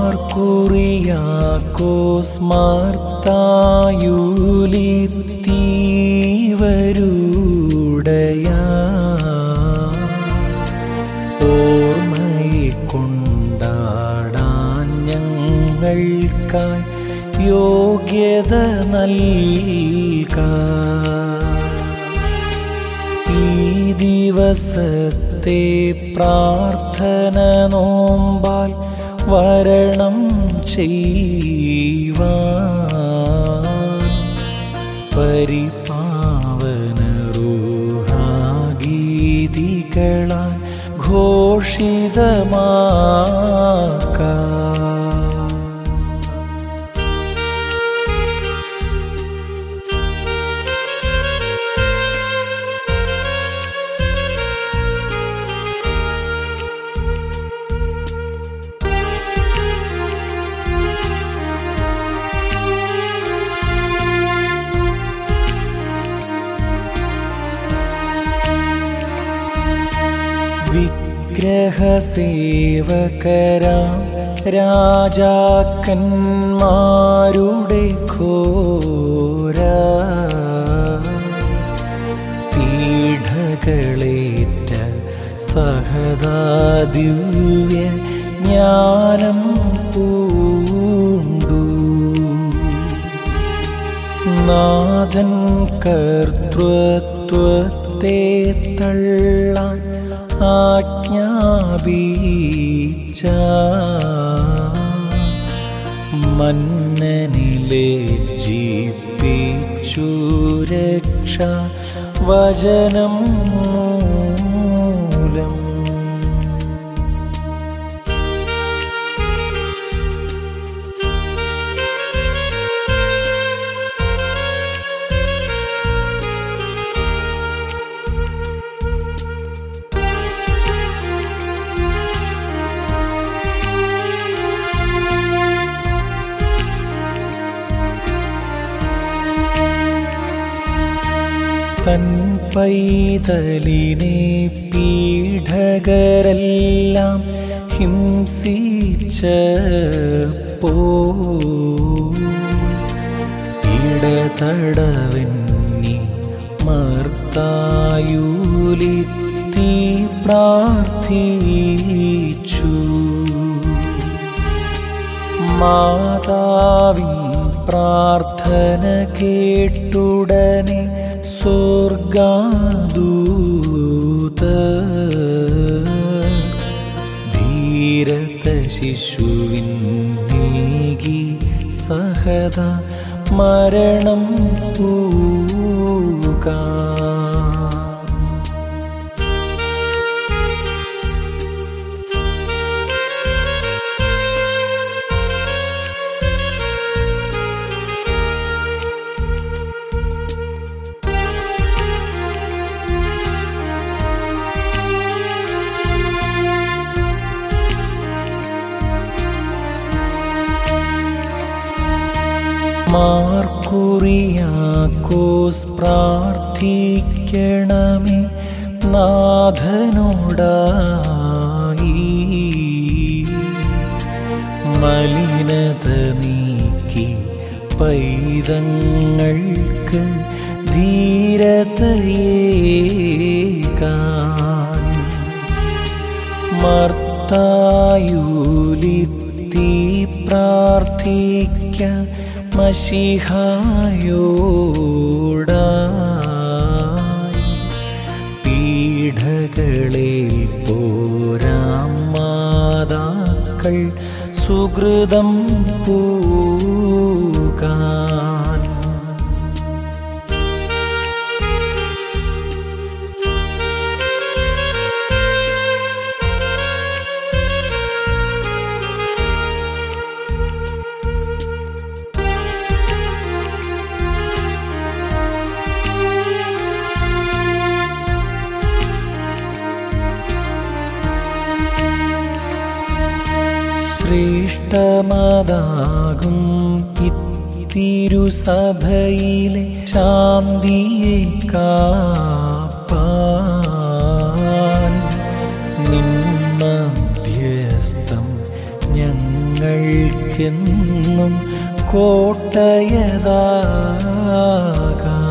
മാർക്കുറിയാക്കോസ് മാർത്തായൂലിത്തീവരുടയാ ഓർമ്മയെ കൊണ്ടാടാൻ ഞങ്ങൾക്കായി യോഗ്യത നൽക ഈ ദിവസത്തെ പ്രാർത്ഥന നോമ്പാൽ വരണം ചെയ്യുവാൻ പരിപാവന റൂഹാഗീതികളാൽ ഘോഷിതമാക്കാം വിഗ്രഹസേവകരാം രാജാക്കന്മാരുടെ ഘോര പീഠകളേറ്റ സഹദാദിവ്യ ജ്ഞാനം പൂണ്ടു നാഥൻ കർത്തൃത്വത്തെ തള്ളാൻ ആജ്ഞാപിച്ച മന്നനിലെ ജീപ്പിച്ചു രക്ഷ വചനം മൂലം തൻ പൈതലിനെ പീഠകരെല്ലാം ഹിംസിച്ചപ്പോ ഇടതടവന്നി മർത്തായൂലിത്തി പ്രാർത്ഥിച്ചു മാതാവിൻ പ്രാർത്ഥന കേട്ടുടനെ സ്വർഗാദൂത ധീരത ശിശുവിൻ നീകി സഹത മരണം പൂകാ മാർക്കുറിയാക്കോസ് പ്രാർത്ഥിക്കണമേ നാഥനോടായി മലിനത നീക്കി പൈതങ്ങൾക്ക് ധീരതയേകാൻ മർത്തായൂലിത്തി പ്രാർത്ഥിക്ക മഷിഹായോടായി പീഠകളിൽ പോരാം മാതാക്കൾ സുഹൃതം പൂകാൻ ശ്രേഷ്ഠമതാകും ഇത്തിരുസഭയിലെ ശാന്തിയെ കാപ്പാൻ നിൻ മധ്യസ്ഥം ഞങ്ങൾക്കായി ഞങ്ങൾക്കെന്നും കോട്ടയതാകാം